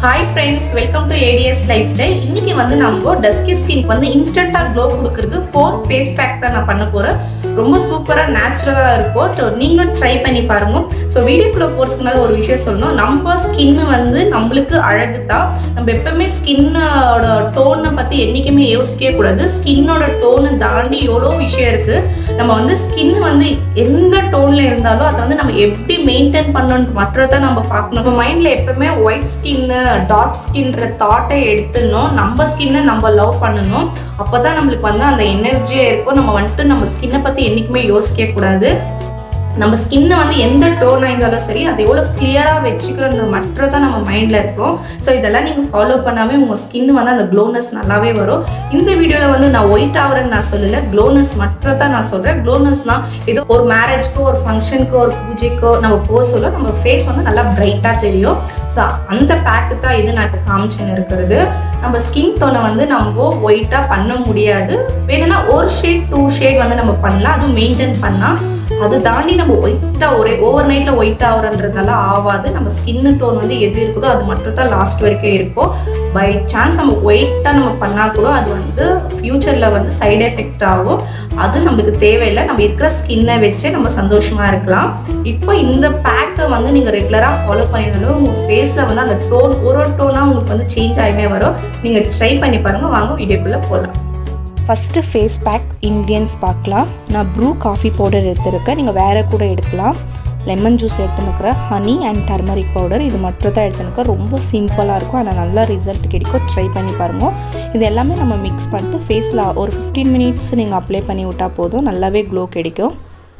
hi friends welcome to ADS lifestyle இன்னைக்கு வந்து நம்ம டஸ்கி ஸ்கின்க்கு வந்து இன்ஸ்டண்ட்டாக க்ளோ கொடுக்கறது ஃபோர் ஃபேஸ் பேக் தான் நான் பண்ண போகிறேன் ரொம்ப சூப்பராக நேச்சுரலாக இருக்கும் ஸோ நீங்களும் ட்ரை பண்ணி பாருங்க ஸோ வீடியோக்குள்ளே போகிறதுக்கு முன்னாடி ஒரு விஷயம் சொல்லணும் நம்ம ஸ்கின்னு வந்து நம்மளுக்கு அழகு தான் நம்ம எப்பவுமே ஸ்கின்னோட டோனை பற்றி என்றைக்குமே யோசிக்கவே கூடாது ஸ்கின்னோட டோனை தாண்டி எவ்வளோ விஷயம் இருக்குது நம்ம வந்து ஸ்கின் வந்து எந்த டோனில் இருந்தாலும் அதை வந்து நம்ம எப்படி மெயின்டைன் பண்ணணுன்ற மற்றதை நம்ம பார்க்கணும் நம்ம மைண்டில் எப்பவுமே ஒயிட் ஸ்கின்னு டார்க் ஸ்கின்ற தாட்டை எடுத்துடணும் நம்ம ஸ்கின்னை நம்ம லவ் பண்ணணும் அப்போ தான் நம்மளுக்கு வந்து அந்த எனர்ஜியாக இருக்கும் நம்ம வந்துட்டு நம்ம ஸ்கின்னை பற்றி என்றைக்குமே யோசிக்கவே கூடாது நம்ம ஸ்கின்னை வந்து எந்த டோனாக இருந்தாலும் சரி அதை எவ்வளோ கிளியராக வச்சுக்கிறோன்ற மற்ற தான் நம்ம மைண்டில் இருக்கிறோம் ஸோ இதெல்லாம் நீங்கள் ஃபாலோ பண்ணாமே உங்கள் ஸ்கின் வந்து அந்த க்ளோனஸ் நல்லாவே வரும் இந்த வீடியோவில் வந்து நான் ஒயிட் ஆகிறேன்னு நான் சொல்லலை க்ளோனஸ் மற்ற தான் நான் சொல்கிறேன் க்ளோனஸ்னால் ஏதோ ஒரு மேரேஜ்க்கோ ஒரு ஃபங்க்ஷனுக்கோ ஒரு பூஜைக்கோ நம்ம போக சொல்ல நம்ம ஃபேஸ் வந்து நல்லா பிரைட்டாக தெரியும் ஸோ அந்த பேக்கு தான் இது நான் இப்போ காமிச்சுன்னு இருக்கிறது நம்ம ஸ்கின் டோனை வந்து நம்ம ஒயிட்டாக பண்ண முடியாது வேணும்னா ஒரு ஷேட் டூ ஷேட் வந்து நம்ம பண்ணலாம் அதுவும் மெயின்டைன் பண்ணால் அது தாண்டி நம்ம ஒயிட்டாக ஒரே ஓவர் நைட்டில் ஒயிட் ஆகிறன்றதால ஆகாது நம்ம ஸ்கின்னு டோன் வந்து எது இருக்குதோ அது மட்டும் தான் லாஸ்ட் வரைக்கும் இருக்கும் பை சான்ஸ் நம்ம ஒயிட்டாக நம்ம பண்ணால் கூட அது வந்து ஃப்யூச்சரில் வந்து சைடு எஃபெக்ட் ஆகும் அது நம்மளுக்கு தேவையில்லை நம்ம இருக்கிற ஸ்கின்னை வச்சே நம்ம சந்தோஷமாக இருக்கலாம் இப்போ இந்த பேக்கை வந்து நீங்கள் ரெகுலராக ஃபாலோ பண்ணியிருந்தாலும் உங்கள் ஃபேஸில் வந்து அந்த டோன் ஒரு ஒரு டோனாக உங்களுக்கு வந்து சேஞ்ச் ஆகினே வரும் நீங்கள் ட்ரை பண்ணி பாருங்கள் வாங்க வீடியோக்குள்ளே போகலாம் ஃபஸ்ட்டு ஃபேஸ் பேக் இன்க்ரீடியன்ஸ் பார்க்கலாம் நான் ப்ரூ காஃபி பவுடர் எடுத்துருக்கேன் நீங்கள் வேறு கூட எடுக்கலாம் லெமன் ஜூஸ் எடுத்துனுக்கிறேன் ஹனி அண்ட் டர்மரிக் பவுடர் இது மட்டும் தான் எடுத்துனுக்க ரொம்ப சிம்பிளாக இருக்கும் ஆனால் நல்ல ரிசல்ட் கிடைக்கும் ட்ரை பண்ணி பாருங்கள் இது எல்லாமே நம்ம மிக்ஸ் பண்ணிட்டு ஃபேஸில் ஒரு ஃபிஃப்டீன் மினிட்ஸ் நீங்கள் அப்ளை பண்ணி விட்டால் போதும் நல்லாவே க்ளோ கிடைக்கும்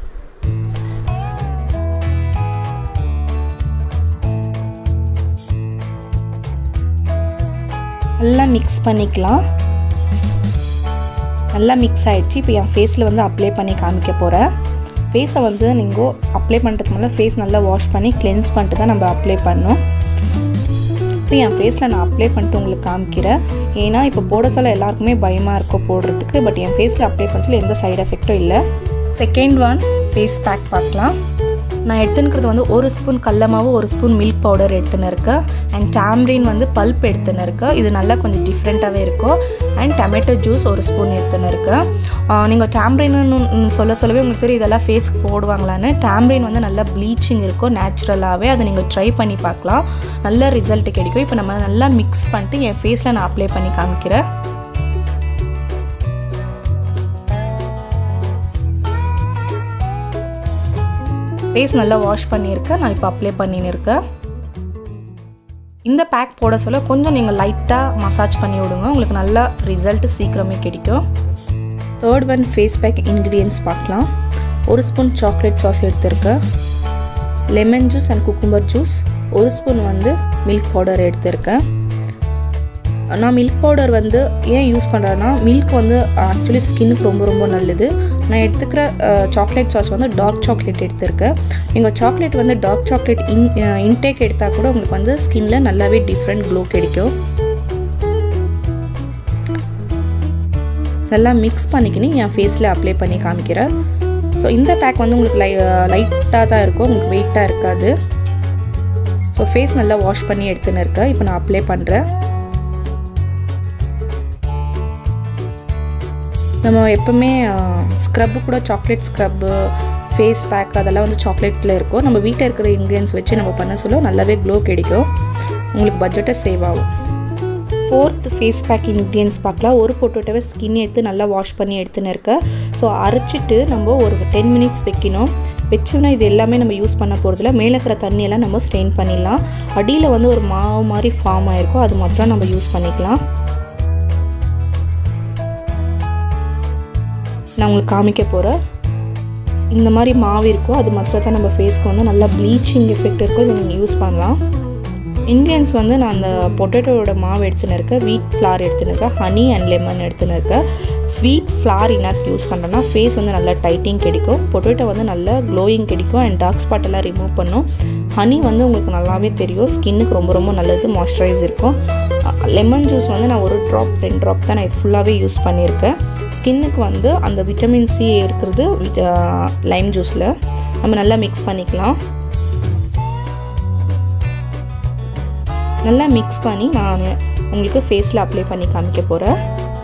நல்லா மிக்ஸ் பண்ணிக்கலாம் நல்லா மிக்ஸ் ஆகிடுச்சு இப்போ என் ஃபேஸில் வந்து அப்ளை பண்ணி காமிக்க போகிறேன் ஃபேஸை வந்து நீங்கள் அப்ளை பண்ணுறதுக்கு முன்னாடி ஃபேஸ் நல்லா வாஷ் பண்ணி கிளென்ஸ் பண்ணிட்டு தான் நம்ம அப்ளை பண்ணணும் இப்போ என் ஃபேஸில் நான் அப்ளை பண்ணிட்டு உங்களுக்கு காமிக்கிறேன் ஏன்னா இப்போ போட சொல்ல எல்லாருக்குமே பயமாக இருக்கும் போடுறதுக்கு பட் என் ஃபேஸில் அப்ளை பண்ண சொல்ல எந்த சைடு எஃபெக்டும் இல்லை செகண்ட் ஒன் ஃபேஸ் பேக் பார்க்கலாம் நான் எடுத்துனுக்கிறது வந்து ஒரு ஸ்பூன் கடல மாவு ஒரு ஸ்பூன் மில்க் பவுடர் எடுத்துன்னு இருக்கேன் அண்ட் டேம்ரின் வந்து பல்ப் எடுத்துன்னு இருக்கேன் இது நல்லா கொஞ்சம் டிஃப்ரெண்ட்டாகவே இருக்கும் அண்ட் டொமேட்டோ ஜூஸ் ஒரு ஸ்பூன் எடுத்துன்னு இருக்கேன் நீங்கள் டேம்ரின்னு சொல்ல சொல்லவே உங்களுக்கு தெரியும் இதெல்லாம் ஃபேஸ்க்கு போடுவாங்களான்னு டேம்ரின் வந்து நல்லா ப்ளீச்சிங் இருக்கும் நேச்சுரலாகவே அதை நீங்கள் ட்ரை பண்ணி பார்க்கலாம் நல்ல ரிசல்ட் கிடைக்கும் இப்போ நம்ம நல்லா மிக்ஸ் பண்ணிட்டு என் ஃபேஸில் நான் அப்ளை பண்ணி காமிக்கிறேன் ஃபேஸ் நல்லா வாஷ் பண்ணியிருக்கேன் நான் இப்போ அப்ளை பண்ணின்னு இருக்கேன் இந்த பேக் போட சொல்ல கொஞ்சம் நீங்கள் லைட்டாக மசாஜ் பண்ணி விடுங்க உங்களுக்கு நல்ல ரிசல்ட் சீக்கிரமே கிடைக்கும் third one face pack ingredients பார்க்கலாம் ஒரு ஸ்பூன் சாக்லேட் சாஸ் எடுத்திருக்கேன் lemon juice and cucumber juice ஒரு ஸ்பூன் வந்து மில்க் பவுடர் எடுத்திருக்கேன் நான் மில்க் பவுடர் வந்து ஏன் யூஸ் பண்ணுறேன்னா மில்க் வந்து ஆக்சுவலி ஸ்கின்னுக்கு ரொம்ப ரொம்ப நல்லது நான் எடுத்துக்கிற சாக்லேட் சாஸ் வந்து டார்க் சாக்லேட் எடுத்திருக்கேன் எங்கள் சாக்லேட் வந்து டார்க் சாக்லேட் இன் இன்டேக் எடுத்தால் கூட உங்களுக்கு வந்து ஸ்கின்ல நல்லாவே டிஃப்ரெண்ட் க்ளோ கிடைக்கும் நல்லா மிக்ஸ் பண்ணிக்கின்னு என் ஃபேஸில் அப்ளை பண்ணி காமிக்கிறேன் ஸோ இந்த பேக் வந்து உங்களுக்கு லை லைட்டாக தான் இருக்கும் உங்களுக்கு வெயிட்டாக இருக்காது ஸோ ஃபேஸ் நல்லா வாஷ் பண்ணி எடுத்துன்னு இருக்கேன் இப்போ நான் அப்ளை பண்ணுறேன் நம்ம எப்போவுமே ஸ்க்ரப்பு கூட சாக்லேட் ஸ்க்ரப்பு ஃபேஸ் பேக் அதெல்லாம் வந்து சாக்லேட்டில் இருக்கும் நம்ம வீட்டில் இருக்கிற இன்க்ரீடியன்ஸ் வச்சு நம்ம பண்ண சொல்ல நல்லாவே க்ளோ கிடைக்கும் உங்களுக்கு பட்ஜெட்டை சேவ் ஆகும் ஃபோர்த் ஃபேஸ் பேக் இன்க்ரீடியன்ஸ் பார்க்கலாம் ஒரு பொட்டோட்டோவை ஸ்கின் எடுத்து நல்லா வாஷ் பண்ணி எடுத்துன்னு இருக்க ஸோ அரைச்சிட்டு நம்ம ஒரு டென் மினிட்ஸ் வைக்கணும் வச்சோன்னா இது எல்லாமே நம்ம யூஸ் பண்ண போகிறதுல மேலே இருக்கிற தண்ணியெல்லாம் நம்ம ஸ்ட்ரெயின் பண்ணிடலாம் அடியில் வந்து ஒரு மாவு மாதிரி ஃபார்ம் ஆகிருக்கும் அது மாத்திரம் நம்ம யூஸ் பண்ணிக்கலாம் நான் உங்களுக்கு காமிக்க போகிறேன் இந்த மாதிரி மாவு இருக்கும் அது மாத்திரம் தான் நம்ம ஃபேஸ்க்கு வந்து நல்லா ப்ளீச்சிங் எஃபெக்ட் இருக்கும் இதை நீங்கள் யூஸ் பண்ணலாம் இன்க்ரீடியன்ஸ் வந்து நான் அந்த பொட்டேட்டோட மாவு எடுத்துன்னு இருக்கேன் வீட் ஃப்ளார் எடுத்துன்னு இருக்கேன் ஹனி அண்ட் லெமன் எடுத்துன்னு இருக்கேன் வீட் ஃப்ளார் இன்னாஸ் யூஸ் பண்ணுறேன்னா ஃபேஸ் வந்து நல்லா டைட்டிங் கிடைக்கும் பொட்டேட்டோ வந்து நல்லா க்ளோயிங் கிடைக்கும் அண்ட் டார்க் ஸ்பாட் எல்லாம் ரிமூவ் பண்ணும் ஹனி வந்து உங்களுக்கு நல்லாவே தெரியும் ஸ்கின்னுக்கு ரொம்ப ரொம்ப நல்லது மாய்ஸ்சரைஸ் இருக்கும் லெமன் ஜூஸ் வந்து நான் ஒரு ட்ராப் ரெண்டு ட்ராப் தான் நான் இது ஃபுல்லாகவே யூஸ் பண்ணியிருக்கேன் ஸ்கின்னுக்கு வந்து அந்த விட்டமின் சி இருக்கிறது லைம் ஜூஸில் நம்ம நல்லா மிக்ஸ் பண்ணிக்கலாம் நல்லா மிக்ஸ் பண்ணி நான் உங்களுக்கு ஃபேஸில் அப்ளை பண்ணி காமிக்க போகிறேன்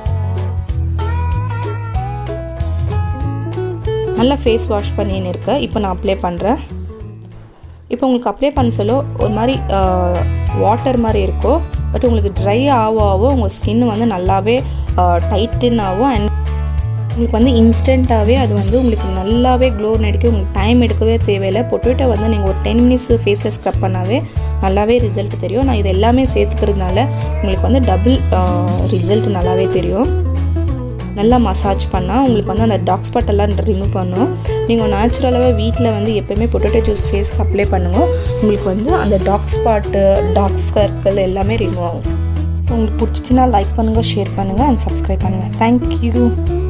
நல்லா ஃபேஸ் வாஷ் பண்ணின்னு இருக்கேன் இப்போ நான் அப்ளை பண்ணுறேன் இப்போ உங்களுக்கு அப்ளை பண்ண சொல்ல ஒரு மாதிரி வாட்டர் மாதிரி இருக்கும் பட் உங்களுக்கு ட்ரை ஆக ஆக உங்கள் ஸ்கின் வந்து நல்லாவே டைட்டன் ஆகும் அண்ட் உங்களுக்கு வந்து இன்ஸ்டண்ட்டாகவே அது வந்து உங்களுக்கு நல்லாவே க்ளோ நடிக்க உங்களுக்கு டைம் எடுக்கவே தேவையில்லை பொட்டேட்டோ வந்து நீங்கள் ஒரு டென் மினிட்ஸ் ஃபேஸில் ஸ்க்ரப் பண்ணாவே நல்லாவே ரிசல்ட் தெரியும் நான் இது எல்லாமே சேர்த்துக்கிறதுனால உங்களுக்கு வந்து டபுள் ரிசல்ட் நல்லாவே தெரியும் நல்லா மசாஜ் பண்ணால் உங்களுக்கு வந்து அந்த டார்க் ஸ்பாட் எல்லாம் ரிமூவ் பண்ணும் நீங்கள் நேச்சுரலாகவே வீட்டில் வந்து எப்போயுமே பொட்டேட்டோ ஜூஸ் ஃபேஸ்க்கு அப்ளை பண்ணுங்க உங்களுக்கு வந்து அந்த டார்க் ஸ்பாட்டு டார்க் சர்க்கிள் எல்லாமே ரிமூவ் ஆகும் ஸோ உங்களுக்கு பிடிச்சிச்சின்னா லைக் பண்ணுங்கள் ஷேர் பண்ணுங்கள் அண்ட் சப்ஸ்கிரைப் பண்ணுங்கள் தேங்க்யூ